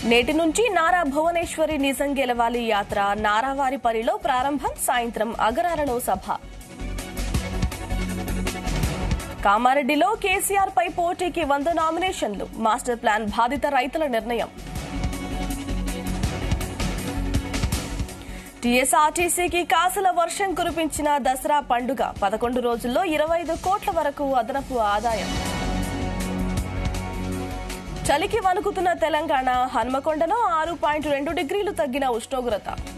నేటి నుంచి నారా భువనేశ్వరి నిజం గెలవాలి యాత్ర నారావారిపల్లిలో ప్రారంభం సాయంత్రం అగరాలలో సభ కామారెడ్డిలో కేసీఆర్ పై పోటీకి వంద నామినేషన్లు మాస్టర్ ప్లాన్ బాధిత రైతుల నిర్ణయం టీఎస్ఆర్టీసీకి కాసుల వర్షం కురిపించిన దసరా పండుగ పదకొండు రోజుల్లో ఇరవై ఐదు కోట్ల వరకు అదనపు ఆదాయం చలికి వణుకుతున్న తెలంగాణ హన్మకొండలో ఆరు పాయింట్ రెండు డిగ్రీలు తగ్గిన ఉష్ణోగ్రత